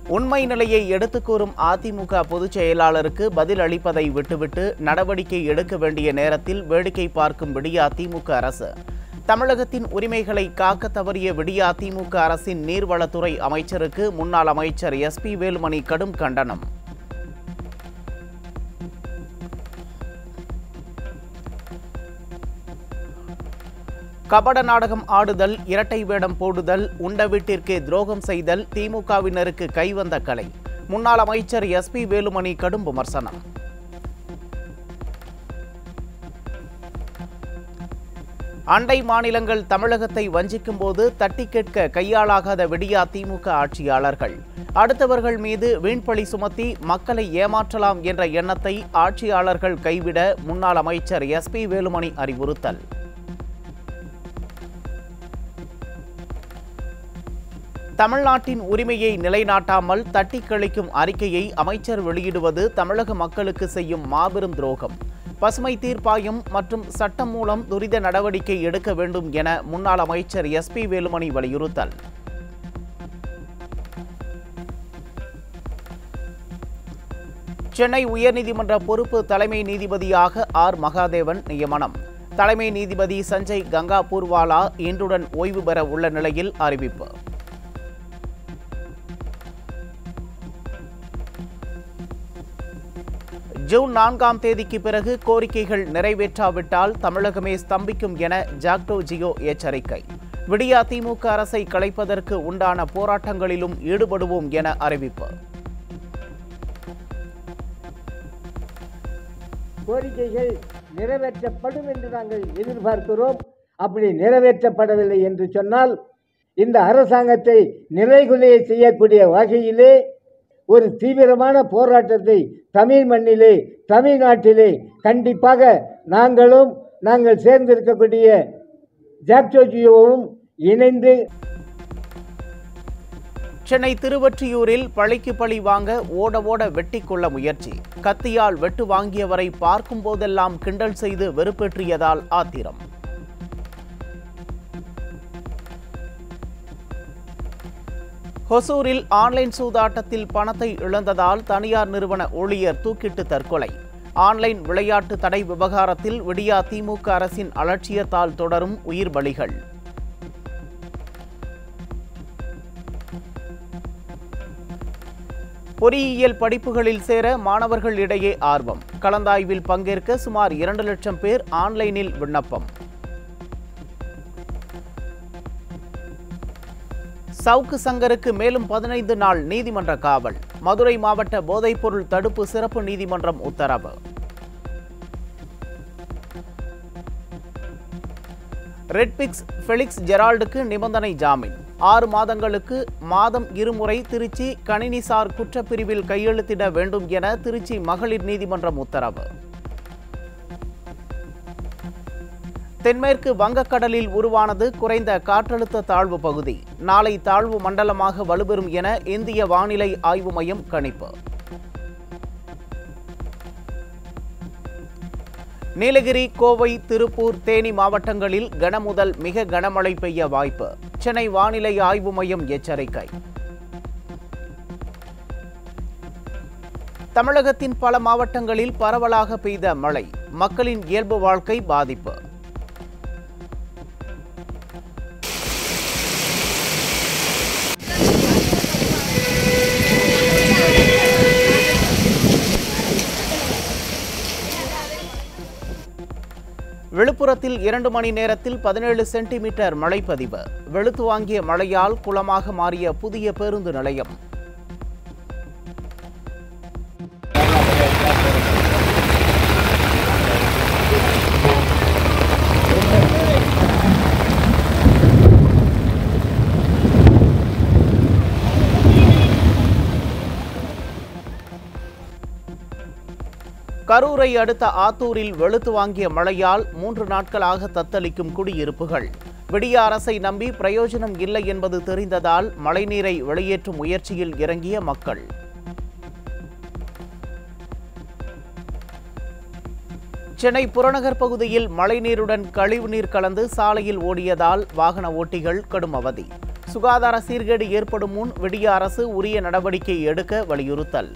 உண்மை நிலையை எடுத்துக் கூறும் அதிமுக பொதுச் செயலாளருக்கு பதில் அளிப்பதை விட்டுவிட்டு நடவடிக்கை எடுக்க வேண்டிய நேரத்தில் வேடிக்கை பார்க்கும் விடிய அதிமுக அரசு தமிழகத்தின் உரிமைகளை காக்க தவறிய விடிய அதிமுக அரசின் நீர்வளத்துறை அமைச்சருக்கு முன்னாள் அமைச்சர் எஸ் பி வேலுமணி கடும் கண்டனம் கபட நாடகம் ஆடுதல் இரட்டை வேடம் போடுதல் உண்ட வீட்டிற்கே துரோகம் செய்தல் திமுகவினருக்கு கைவந்த கலை முன்னாள் அமைச்சர் எஸ் பி வேலுமணி கடும் விமர்சனம் அண்டை மாநிலங்கள் தமிழகத்தை வஞ்சிக்கும் போது தட்டி கேட்க கையாளாகாத விடியா திமுக ஆட்சியாளர்கள் அடுத்தவர்கள் மீது வீண்பழி சுமத்தி மக்களை ஏமாற்றலாம் என்ற எண்ணத்தை ஆட்சியாளர்கள் கைவிட முன்னாள் அமைச்சர் எஸ் பி வேலுமணி அறிவுறுத்தல் தமிழ்நாட்டின் உரிமையை நிலைநாட்டாமல் தட்டி கழிக்கும் அறிக்கையை அமைச்சர் வெளியிடுவது தமிழக மக்களுக்கு செய்யும் மாபெரும் துரோகம் பசுமை தீர்ப்பாயம் மற்றும் சட்டம் மூலம் துரித நடவடிக்கை எடுக்க வேண்டும் என முன்னாள் அமைச்சர் எஸ் பி வேலுமணி வலியுறுத்தல் சென்னை உயர்நீதிமன்ற பொறுப்பு தலைமை நீதிபதியாக ஆர் மகாதேவன் நியமனம் தலைமை நீதிபதி சஞ்சய் கங்கா பூர்வாலா இன்றுடன் ஓய்வு பெற உள்ள நிலையில் அறிவிப்பு ஜூன் நான்காம் தேதிக்கு பிறகு கோரிக்கைகள் நிறைவேற்றாவிட்டால் தமிழகமே ஸ்தம்பிக்கும் என ஜாக்டோ ஜியோ எச்சரிக்கை விடியா திமுக அரசை கலைப்பதற்கு உண்டான போராட்டங்களிலும் ஈடுபடுவோம் என அறிவிப்பு கோரிக்கைகள் நிறைவேற்றப்படும் என்று நாங்கள் எதிர்பார்க்கிறோம் அப்படி நிறைவேற்றப்படவில்லை என்று சொன்னால் இந்த அரசாங்கத்தை நிறைகுலைய செய்யக்கூடிய வகையிலே ஒரு தீவிரமான போராட்டத்தை தமிழ் மண்ணிலே தமிழ்நாட்டிலே கண்டிப்பாக நாங்களும் நாங்கள் சேர்ந்திருக்கக்கூடிய ஜாக்டோஜியோவும் இணைந்து சென்னை திருவொற்றியூரில் பழிக்கு பழி வாங்க ஓட ஓட வெட்டி கொள்ள முயற்சி கத்தியால் வெட்டு வாங்கியவரை பார்க்கும் போதெல்லாம் கிண்டல் செய்து வெறுப்பேற்றியதால் ஆத்திரம் ஹொசூரில் ஆன்லைன் சூதாட்டத்தில் பணத்தை இழந்ததால் தனியார் நிறுவன ஊழியர் தூக்கிட்டு தற்கொலை ஆன்லைன் விளையாட்டு தடை விவகாரத்தில் விடியா திமுக அரசின் அலட்சியத்தால் தொடரும் உயிர் பலிகள் பொறியியல் படிப்புகளில் சேர மாணவர்களிடையே ஆர்வம் கலந்தாய்வில் பங்கேற்க சுமார் இரண்டு லட்சம் பேர் ஆன்லைனில் விண்ணப்பம் சவுக்கு சங்கருக்கு மேலும் பதினைந்து நாள் நீதிமன்ற காவல் மதுரை மாவட்ட போதைப்பொருள் தடுப்பு சிறப்பு நீதிமன்றம் உத்தரவு ரெட்பிக்ஸ் ஃபெலிக்ஸ் ஜெரால்டுக்கு நிபந்தனை ஜாமீன் ஆறு மாதங்களுக்கு மாதம் இருமுறை திருச்சி கணினிசார் குற்றப்பிரிவில் கையெழுத்திட வேண்டும் என திருச்சி மகளிர் நீதிமன்றம் உத்தரவு தென்மேற்கு வங்கக்கடலில் உருவானது குறைந்த காற்றழுத்த தாழ்வு பகுதி நாளை தாழ்வு மண்டலமாக வலுப்பெறும் என இந்திய வானிலை ஆய்வு மையம் கணிப்பு நீலகிரி கோவை திருப்பூர் தேனி மாவட்டங்களில் கனமுதல் மிக கனமழை பெய்ய வாய்ப்பு சென்னை வானிலை ஆய்வு மையம் எச்சரிக்கை தமிழகத்தின் பல மாவட்டங்களில் பரவலாக பெய்த மழை மக்களின் இயல்பு வாழ்க்கை பாதிப்பு விழுப்புரத்தில் இரண்டு மணி நேரத்தில் பதினேழு சென்டிமீட்டர் மழை பதிவு வெளுத்து வாங்கிய மழையால் குளமாக மாறிய புதிய பேருந்து நிலையம் கரூரை அடுத்த ஆத்தூரில் வெளுத்து வாங்கிய மழையால் மூன்று நாட்களாக தத்தளிக்கும் குடியிருப்புகள் விடிய அரசை நம்பி பிரயோஜனம் இல்லை என்பது தெரிந்ததால் மழைநீரை வெளியேற்றும் முயற்சியில் இறங்கிய மக்கள் சென்னை புறநகர் பகுதியில் மழைநீருடன் கழிவுநீர் கலந்து சாலையில் ஓடியதால் வாகன ஓட்டிகள் கடும் அவதி சுகாதார சீர்கேடு ஏற்படும் முன் விடிய அரசு உரிய நடவடிக்கை எடுக்க வலியுறுத்தல்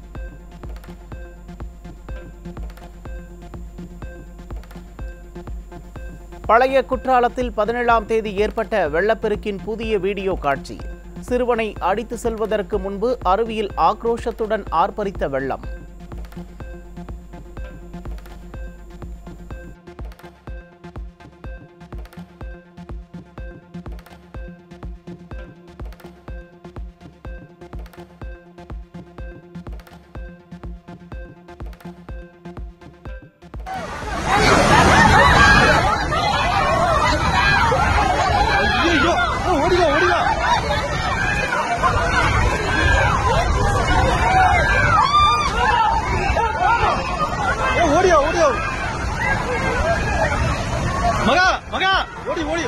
பழைய குற்றாலத்தில் பதினேழாம் தேதி ஏற்பட்ட வெள்ளப்பெருக்கின் புதிய வீடியோ காட்சி சிறுவனை அடித்து செல்வதற்கு முன்பு அருவியில் ஆக்ரோஷத்துடன் ஆர்ப்பரித்த வெள்ளம் ಓಡಿಯೋ ಓಡಿಯೋ ಮಗ ಮಗ ಓಡಿ ಓಡಿ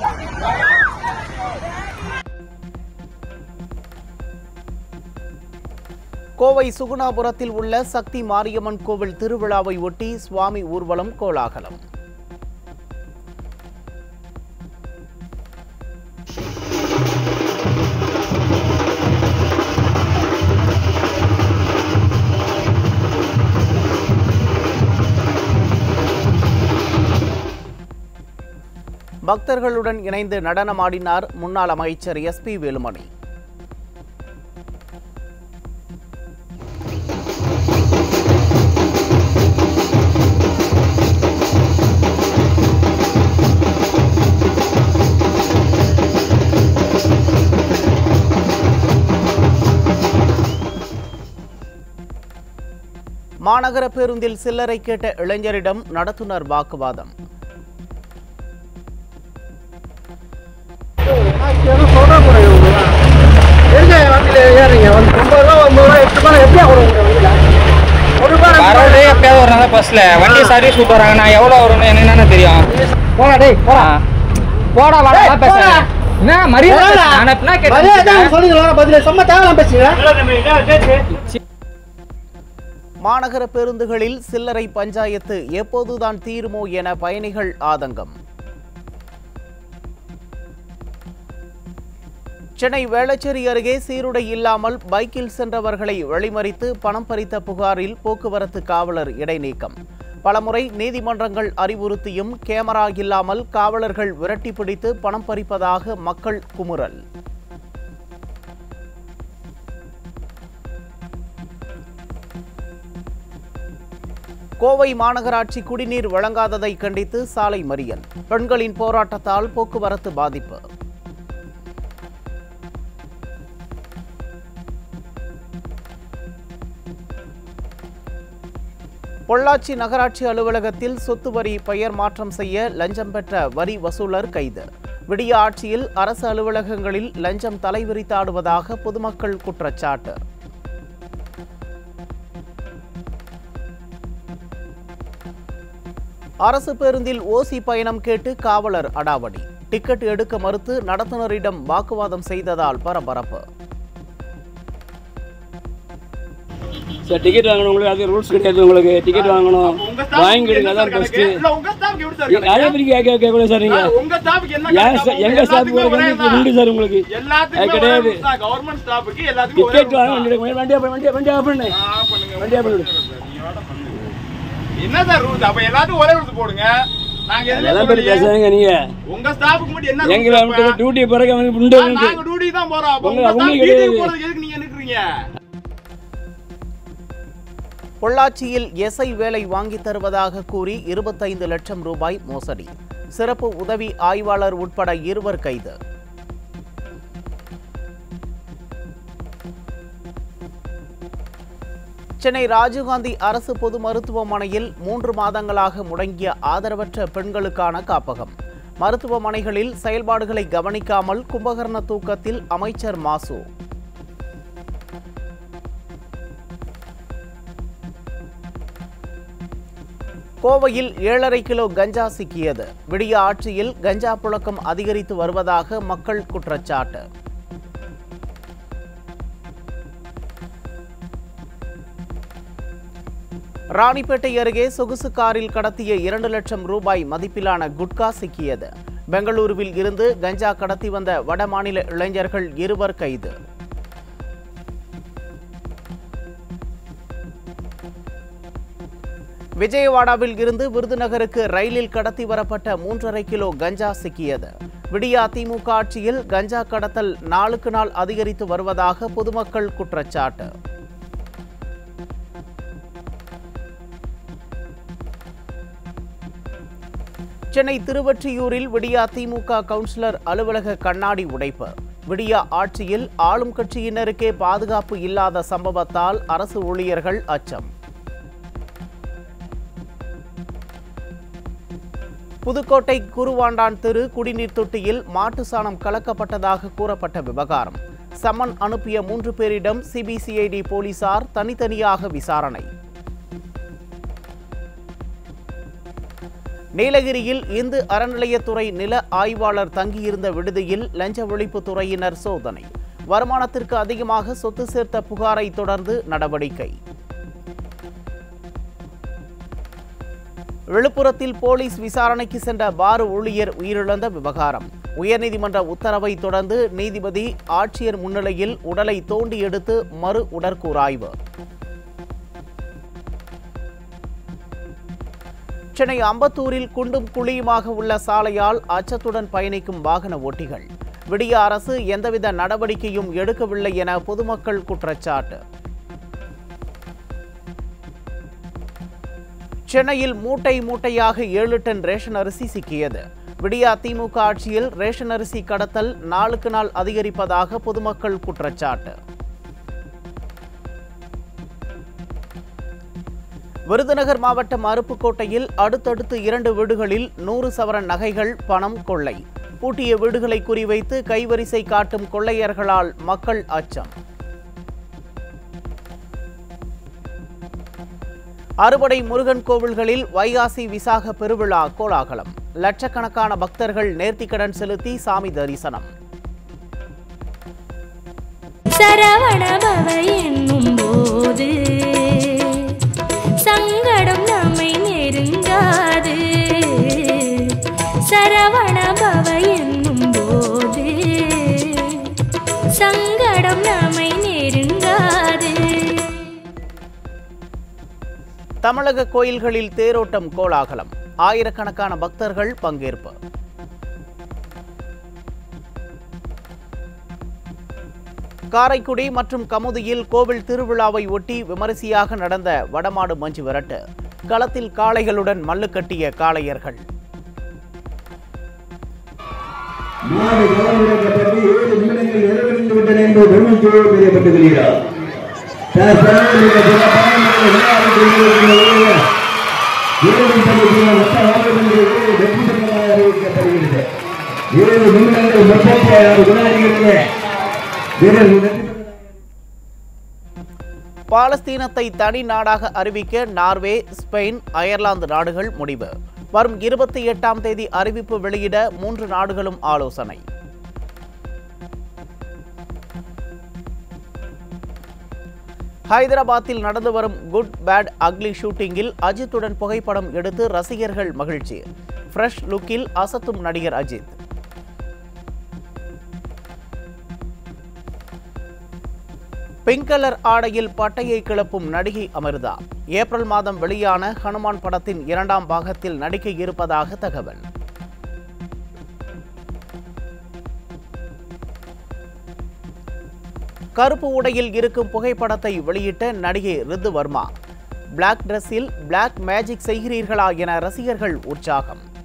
கோவை சுகுணாபுரத்தில் உள்ள சக்தி மாரியம்மன் கோவில் திருவிழாவை ஒட்டி சுவாமி ஊர்வலம் கோலாகலம் பக்தர்களுடன் இணைந்து நடனமாடினார் முன்னாள் அமைச்சர் எஸ்பி வேலுமணி மாநகர பேருந்தில் சில்லறை கேட்ட இளைஞரிடம் நடத்துனர் வாக்குவாதம் வரதே எப்பயாவது வர்றாங்க பஸ்ல வண்டி சர்வீஸ் விட்டு வராங்க நான் எவ்வளவு வரும்னு எனக்கு என்னன்னு தெரியும் போடா டேய் ஆ. போடா வாடா வா பேசுறேன் என்ன மரியாதை பேசு. நான் எப்படின்னா கேட்டேன் சொல்லுங்க பதில சும்மா தேவலாம் பேசுங்க மாநகர பேருந்துகளில் சில்லறை பஞ்சாயத்து எப்போதுதான் தீருமோ என பயணிகள் ஆதங்கம் சென்னை வேளச்சேரி அருகே சீருடை இல்லாமல் பைக்கில் சென்றவர்களை வழிமறித்து பணம் பறித்த புகாரில் போக்குவரத்து காவலர் இடைநீக்கம் பலமுறை நீதிமன்றங்கள் அறிவுறுத்தியும் கேமரா இல்லாமல் காவலர்கள் விரட்டி பிடித்து பணம் பறிப்பதாக மக்கள் குமுறல் கோவை மாநகராட்சி குடிநீர் வழங்காததை கண்டித்து சாலை மறியல் பெண்களின் போராட்டத்தால் போக்குவரத்து பாதிப்பு பொள்ளாச்சி நகராட்சி அலுவலகத்தில் சொத்து வரி பெயர் மாற்றம் செய்ய லஞ்சம் பெற்ற வரி வசூலர் கைது விடிய ஆட்சியில் அரசு அலுவலகங்களில் லஞ்சம் தலைவிரித்தாடுவதாக பொதுமக்கள் குற்றச்சாட்டு அரசு பேருந்தில் ஓசி பயணம் கேட்டு காவலர் அடாவடி டிக்கெட் எடுக்க மறுத்து நடத்துனரிடம் வாக்குவாதம் செய்ததால் பரபரப்பு சார் டிக்கெட் வாங்கணும் உங்களுக்கு அது ரூல்ஸ் கிடையாது உங்களுக்கு டிக்கெட் வாங்கணும் வாங்கிடுங்க அதான் பெஸ்ட் அதே மாதிரி கேட்க கேட்கக்கூடாது சார் நீங்க உங்க ஸ்டாஃப்க்கு என்ன ஏன் சார் எங்க ஸ்டாஃப் வந்து உண்டு சார் உங்களுக்கு அது கிடையாது கவர்மெண்ட் ஸ்டாஃப்க்கு எல்லாத்துக்கும் ஒரே டிக்கெட் வாங்க வண்டி வண்டி ஆஃப் வண்டி வண்டி ஆஃப் பண்ணு வண்டி ஆஃப் பண்ணு என்ன சார் ரூல்ஸ் அப்ப எல்லாத்துக்கும் ஒரே ரூல்ஸ் போடுங்க நாங்க எதுவுமே அதெல்லாம் பத்தி சொல்லலையே. பேசுறாங்க நீங்க உங்க ஸ்டாஃப்க்கு மட்டும் என்ன rules எங்களை அப்ப? டியூட்டி பிறகு அவனுக்கு உண்டு ஆ, நாங்க டியூட்டி தான் போறோம் அப்ப உங்க- உங்க staff உங்களுக்கு duty கிடையாது. போறதுக்கு எதுக்கு நீங்க நிக்கிறீங்க பொள்ளாச்சியில் எஸ்ஐ வேலை வாங்கி தருவதாக கூறி இருபத்தைந்து லட்சம் ரூபாய் மோசடி சிறப்பு உதவி ஆய்வாளர் உட்பட இருவர் கைது சென்னை ராஜீவ்காந்தி அரசு பொது மருத்துவமனையில் மூன்று மாதங்களாக முடங்கிய ஆதரவற்ற பெண்களுக்கான காப்பகம் மருத்துவமனைகளில் செயல்பாடுகளை கவனிக்காமல் கும்பகர்ண தூக்கத்தில் அமைச்சர் மாசு கோவையில் ஏழரை கிலோ கஞ்சா சிக்கியது விடிய ஆட்சியில் கஞ்சா புழக்கம் அதிகரித்து வருவதாக மக்கள் குற்றச்சாட்டு ராணிப்பேட்டை அருகே சொகுசு காரில் கடத்திய இரண்டு லட்சம் ரூபாய் மதிப்பிலான குட்கா சிக்கியது பெங்களூருவில் இருந்து கஞ்சா கடத்தி வந்த வடமாநில இளைஞர்கள் இருவர் கைது விஜயவாடாவில் இருந்து விருதுநகருக்கு ரயிலில் கடத்தி வரப்பட்ட மூன்றரை கிலோ கஞ்சா சிக்கியது விடிய அதிமுக ஆட்சியில் கஞ்சா கடத்தல் நாளுக்கு நாள் அதிகரித்து வருவதாக பொதுமக்கள் குற்றச்சாட்டு சென்னை திருவொற்றியூரில் விடியா திமுக கவுன்சிலர் அலுவலக கண்ணாடி உடைப்பு விடியா ஆட்சியில் ஆளும் கட்சியினருக்கே பாதுகாப்பு இல்லாத சம்பவத்தால் அரசு ஊழியர்கள் அச்சம் புதுக்கோட்டை குருவாண்டான் தெரு குடிநீர் தொட்டியில் மாட்டு சாணம் கலக்கப்பட்டதாக கூறப்பட்ட விவகாரம் சம்மன் அனுப்பிய மூன்று பேரிடம் சிபிசிஐடி போலீசார் தனித்தனியாக விசாரணை நீலகிரியில் இந்து அறநிலையத்துறை நில ஆய்வாளர் தங்கியிருந்த விடுதியில் லஞ்ச ஒழிப்புத் துறையினர் சோதனை வருமானத்திற்கு அதிகமாக சொத்து சேர்த்த புகாரை தொடர்ந்து நடவடிக்கை விழுப்புரத்தில் போலீஸ் விசாரணைக்கு சென்ற பார் ஊழியர் உயிரிழந்த விவகாரம் உயர்நீதிமன்ற உத்தரவை தொடர்ந்து நீதிபதி ஆட்சியர் முன்னிலையில் உடலை தோண்டி எடுத்து மறு உடற்கூறாய்வு சென்னை அம்பத்தூரில் குண்டும் குழியுமாக உள்ள சாலையால் அச்சத்துடன் பயணிக்கும் வாகன ஓட்டிகள் விடிய அரசு எந்தவித நடவடிக்கையும் எடுக்கவில்லை என பொதுமக்கள் குற்றச்சாட்டு சென்னையில் மூட்டை மூட்டையாக ஏழு டன் ரேஷன் அரிசி சிக்கியது விடியா திமுக ஆட்சியில் ரேஷன் அரிசி கடத்தல் நாளுக்கு நாள் அதிகரிப்பதாக பொதுமக்கள் குற்றச்சாட்டு விருதுநகர் மாவட்டம் அருப்புக்கோட்டையில் அடுத்தடுத்து இரண்டு வீடுகளில் நூறு சவரன் நகைகள் பணம் கொள்ளை பூட்டிய வீடுகளை குறிவைத்து கைவரிசை காட்டும் கொள்ளையர்களால் மக்கள் அச்சம் அறுபடை முருகன் கோவில்களில் வைகாசி விசாக பெருவிழா கோலாகலம் லட்சக்கணக்கான பக்தர்கள் நேர்த்திக்கடன் செலுத்தி சாமி தரிசனம் சரவணபவ என்னும் போது சங்கடம் நம்மை நெருங்காது சரவணபவ என்னும் போது சங்கடம் நம்மை நெருங்காது தமிழக கோயில்களில் தேரோட்டம் கோலாகலம் ஆயிரக்கணக்கான பக்தர்கள் பங்கேற்பு காரைக்குடி மற்றும் கமுதியில் கோவில் திருவிழாவை ஒட்டி விமரிசையாக நடந்த வடமாடு மஞ்சு விரட்டு களத்தில் காளைகளுடன் மல்லு கட்டிய காளையர்கள் நாடு கவனமிடப்பட்டு ஏழு நிமிடங்கள் நிறைவடைந்து விட்டன என்று பெருமைச்சோடு தெரியப்பட்டு வருகிறார் தற்போது இந்த சிறப்பான முறையில் விளையாடிக் கொண்டிருக்கிற வீரர்கள் பகுதியில் மொத்த வாக்குகளுக்கு வெற்றி பெற்றதாக அறிவிக்கப்படுகிறது ஏழு நிமிடங்கள் முப்பத்தி ஆறு வினாடிகளிலே வீரர்கள் வெற்றி பெற்றதாக பாலஸ்தீனத்தை தனி நாடாக அறிவிக்க நார்வே ஸ்பெயின் அயர்லாந்து நாடுகள் முடிவு வரும் இருபத்தி எட்டாம் தேதி அறிவிப்பு வெளியிட மூன்று நாடுகளும் ஆலோசனை ஹைதராபாத்தில் நடந்து வரும் குட் பேட் அக்லி ஷூட்டிங்கில் அஜித்துடன் புகைப்படம் எடுத்து ரசிகர்கள் மகிழ்ச்சி ஃப்ரெஷ் லுக்கில் அசத்தும் நடிகர் அஜித் பிங்க் கலர் ஆடையில் பட்டையை கிளப்பும் நடிகை அமிர்தா ஏப்ரல் மாதம் வெளியான ஹனுமான் படத்தின் இரண்டாம் பாகத்தில் நடிக்க இருப்பதாக தகவல் கருப்பு உடையில் இருக்கும் புகைப்படத்தை வெளியிட்ட நடிகை ரித்து வர்மா பிளாக் டிரெஸ்ஸில் பிளாக் மேஜிக் செய்கிறீர்களா என ரசிகர்கள் உற்சாகம்